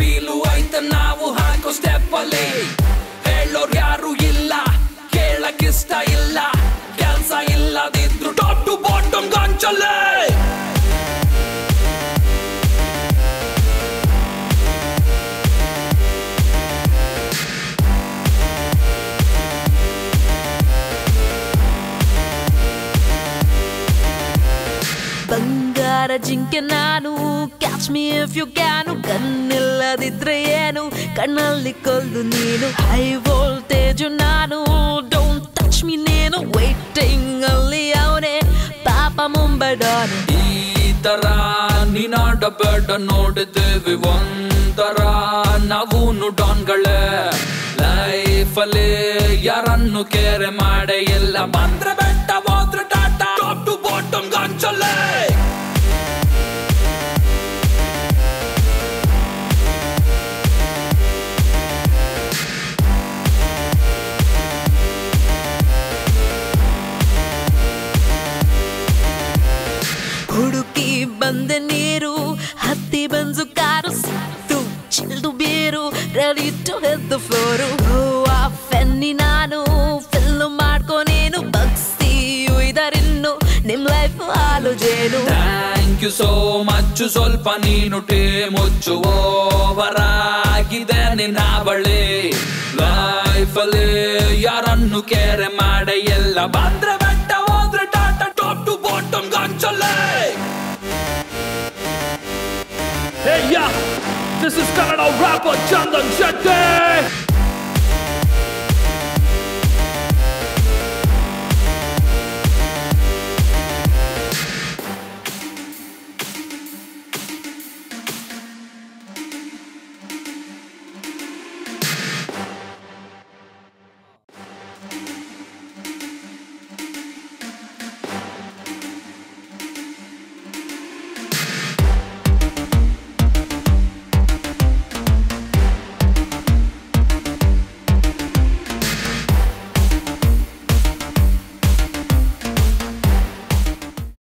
Feel ಐತೆ ನಾವು ಹಾಕೋ ಸ್ಟೆಪ್ ಅಲ್ಲಿ ಹೇಳೋರ್ ಯಾರು ಇಲ್ಲ ಕೇಳಕ್ಕಿಷ್ಟ ಇಲ್ಲ ಕೆಲ್ಸ ಇಲ್ಲದಿದ್ರು ಟಾಪ್ ಟು ಬಾಟಮ್ ಗಂಚಲ್ಲೇ ಬಂಗಾರ ಜಿಂಕೆ ನಾನು catch me if you can ಕಣ್ಣಿಲ್ಲದಿದ್ರೆ ಏನು ಕಣ್ಣಲ್ಲಿ ಕೊಲ್ಲು ನೀನು ಹೈ ವೋಲ್ಟೇಜ್ ನಾನು ಡೋಂಟ್ ಟಚ್ ಮೀ ನೀನು ವೈಟಿಂಗ್ ಅಲ್ಲಿ ಅವನೇ ಪಾಪ ಮುಂಬೈ ಡಾನು ಈ ತರ ನೀನಾಡಬೇಡ ನೋಡಿದ್ದೇವೆ ಒಂಥರ ನಾವು ಡಾನ್ಗಳೇ ಲೈಫಲ್ಲಿ ಯಾರನ್ನು ಕೇರೆ ಮಾಡೆ ಎಲ್ಲ ಬಂದ್ರೆ ಬೆಟ್ಟ ಹೋದ್ರೆ ಟಾಟಾ ಟಾಪ್ ಟು ಬಾಟಮ್ ಗಂಚಲ್ಲೇ ಹುಡುಕಿ ಬಂದೆ ನೀರು ಹತ್ತಿ ಬಂದು ಕಾರು ಸಿಕ್ತು chilled beer ready to head the floor feni ನಾನು ಫಿಲ್ಲು ಮಾಡ್ಕೊ ನೀನು ಬಗ್ಸಿ ಇದರಿನ್ನು ನಿಮ್ ಲೈಫ್ ಹಾಲು ಜೇನು ಥ್ಯಾಂಕ್ ಯು ಸೋ ಮಚ್ ಸ್ವಲ್ಪ ನೀನು ಟೇ ಮುಚ್ಚು ಓವರ್ ಆಗಿದೆ ನಿನ್ನ ಬಳಿ ಲೈಫಲ್ಲಿ ಯಾರನ್ನು ಕೇರೆ ಮಾಡೆ ಎಲ್ಲ ಬಂದ್ರೆ ಬೆಟ್ಟ ಹೋದ್ರೆ ಟಾಟಾ ಟಾಪ್ ಟು ಬಾಟಮ್ ಗಂಚಲ್ಲೇ Hey, yeah, this is Kannada rapper Chandan Shetty.